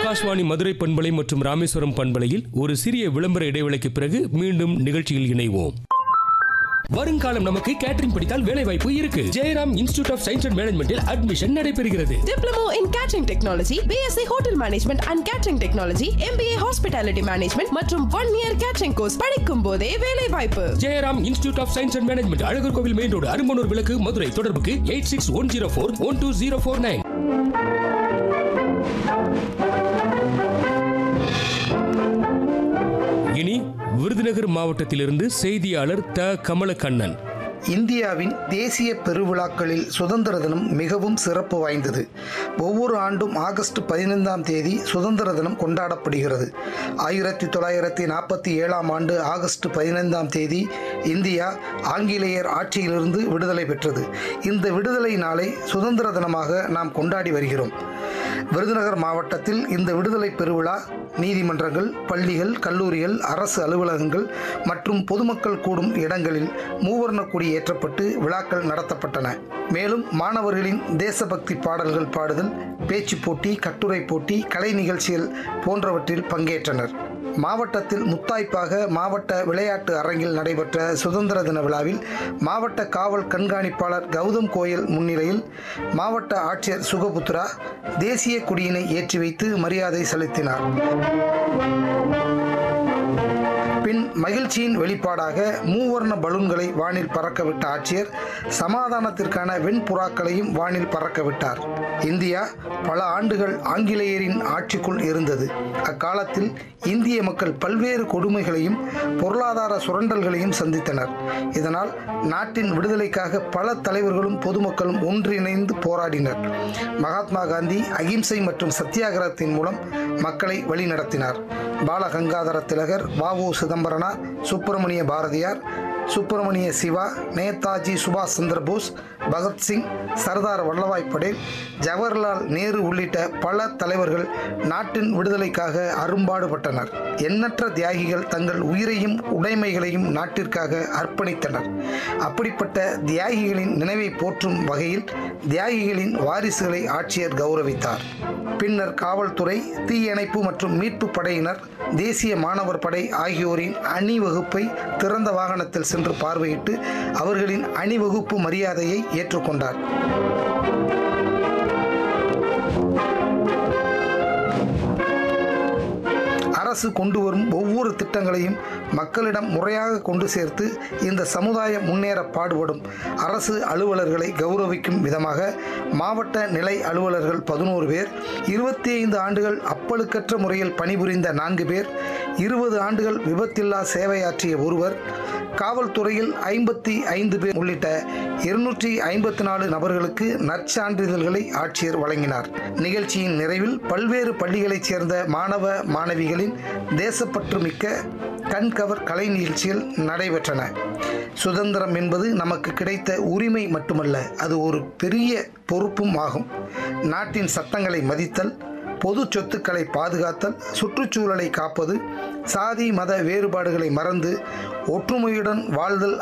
ஆகாஷ்வாணி மதுரை பண்பலை மற்றும் ராமேஸ்வரம் பண்பலையில் ஒரு சிறிய விளம்பர இடைவேளைக்கு பிறகு மீண்டும் நிகழ்ச்சியில் இணைவோம் வருங்காலம் நமக்கு கேட்டரிங் படித்தால் வேலை வாய்ப்பு இருக்கு Jayaram institute of science and மேனேஜ்மெண்டில் அட்மிஷன் நடைபெறுகிறது Diploma in Catering Technology, BSc Hotel Management and Catering Technology, MBA Hospitality Management மற்றும் ஒன் இயர் கேட்டரிங் கோர்ஸ் படிக்கும் போதே வேலை வாய்ப்பு Jayaram institute of science and management Azhagar Kovil main road Arumbanur Vilakku Madurai தொடர்புக்கு eight six one zero four one two zero four nine இனி விருதுநகர் மாவட்டத்திலிருந்து செய்தியாளர் த கமலக்கண்ணன் இந்தியாவின் தேசிய பெருவிழாக்களில் சுதந்திர தினம் மிகவும் சிறப்பு வாய்ந்தது ஒவ்வொரு ஆண்டும் ஆகஸ்ட் பதினைந்தாம் தேதி சுதந்திர தினம் கொண்டாடப்படுகிறது ஆயிரத்தி தொள்ளாயிரத்தி நாற்பத்தி ஏழாம் ஆண்டு ஆகஸ்ட் பதினைந்தாம் தேதி இந்தியா ஆங்கிலேயர் ஆட்சியிலிருந்து விடுதலை பெற்றது இந்த விடுதலை நாளை சுதந்திர தினமாக நாம் கொண்டாடி வருகிறோம் விருதுநகர் மாவட்டத்தில் இந்த விடுதலை பெருவிழா நீதிமன்றங்கள் பள்ளிகள் கல்லூரிகள் அரசு அலுவலகங்கள் மற்றும் பொதுமக்கள் கூடும் இடங்களில் மூவர்ண கொடி ஏற்றப்பட்டு விழாக்கள் நடத்தப்பட்டன மேலும் மாணவர்களின் தேசபக்தி பாடல்கள் பாடுதல் பேச்சு போட்டி கட்டுரை போட்டி கலை நிகழ்ச்சிகள் போன்றவற்றில் பங்கேற்றனர் மாவட்டத்தில் முத்தாய்ப்பாக மாவட்ட விளையாட்டு அரங்கில் நடைபெற்ற சுதந்திர தின விழாவில் மாவட்ட காவல் கண்காணிப்பாளர் கௌதம் கோயல் முன்னிலையில் மாவட்ட ஆட்சியர் சுகபுத்ரா தேசிய கொடியினை ஏற்றி வைத்து மரியாதை செலுத்தினார் பின் மகிழ்ச்சியின் வெளிப்பாடாக மூவர்ண பலூன்களை வானில் பறக்கவிட்ட ஆட்சியர் சமாதானத்திற்கான வெண்புறாக்களையும் வானில் பறக்கவிட்டார் இந்தியா பல ஆண்டுகள் ஆங்கிலேயரின் ஆட்சிக்குள் இருந்தது அக்காலத்தில் இந்திய மக்கள் பல்வேறு கொடுமைகளையும் பொருளாதார சுரண்டல்களையும் சந்தித்தனர் இதனால் நாட்டின் விடுதலைக்காக பல தலைவர்களும் பொதுமக்களும் ஒன்றிணைந்து போராடினர் மகாத்மா காந்தி அகிம்சை மற்றும் சத்தியாகிரகத்தின் மூலம் மக்களை வழிநடத்தினார் பாலகங்காதர திலகர் வாவு சிதம்பரனார் சுப்பிரமணிய பாரதியார் சுப்பிரமணிய சிவா நேதாஜி சுபாஷ் சந்திர போஸ் பகத்சிங் சர்தார் வல்லபாய் படேல் ஜவஹர்லால் நேரு உள்ளிட்ட பல தலைவர்கள் நாட்டின் விடுதலைக்காக அரும்பாடுபட்டனர் எண்ணற்ற தியாகிகள் தங்கள் உயிரையும் உடைமைகளையும் நாட்டிற்காக அர்ப்பணித்தனர் அப்படிப்பட்ட தியாகிகளின் நினைவை போற்றும் வகையில் தியாகிகளின் வாரிசுகளை ஆட்சியர் கௌரவித்தார் பின்னர் காவல்துறை தீயணைப்பு மற்றும் மீட்பு படையினர் தேசிய மாணவர் படை ஆகியோரின் அணிவகுப்பை திறந்த வாகனத்தில் சென்று பார்வையிட்டு அவர்களின் அணிவகுப்பு மரியாதையை ஏற்றுக்கொண்டார் அரசு கொண்டு வரும் ஒவ்வொரு திட்டங்களையும் மக்களிடம் முறையாக கொண்டு சேர்த்து இந்த சமுதாயம் முன்னேற பாடுபடும் அரசு அலுவலர்களை கௌரவிக்கும் விதமாக மாவட்ட நிலை அலுவலர்கள் பதினோரு பேர் இருபத்தி ஐந்து ஆண்டுகள் அப்பழுக்கற்ற முறையில் பணிபுரிந்த நான்கு பேர் இருபது ஆண்டுகள் விபத்தில்லா சேவையாற்றிய ஒருவர் காவல்துறையில் ஐம்பத்தி ஐந்து பேர் உள்ளிட்ட இருநூற்றி ஐம்பத்தி நாலு நபர்களுக்கு நற்சான்றிதழ்களை ஆட்சியர் வழங்கினார் நிகழ்ச்சியின் நிறைவில் பல்வேறு பள்ளிகளைச் சேர்ந்த மாணவ மாணவிகளின் தேசப்பற்று மிக்க கண்கவர் கலை நிகழ்ச்சிகள் நடைபெற்றன சுதந்திரம் என்பது நமக்கு கிடைத்த உரிமை மட்டுமல்ல அது ஒரு பெரிய பொறுப்பும் ஆகும் நாட்டின் சட்டங்களை மதித்தல் பொது சொத்துக்களை பாதுகாத்தல் சுற்றுச்சூழலை காப்பது சாதி மத வேறுபாடுகளை மறந்து ஒற்றுமையுடன் வாழ்தல்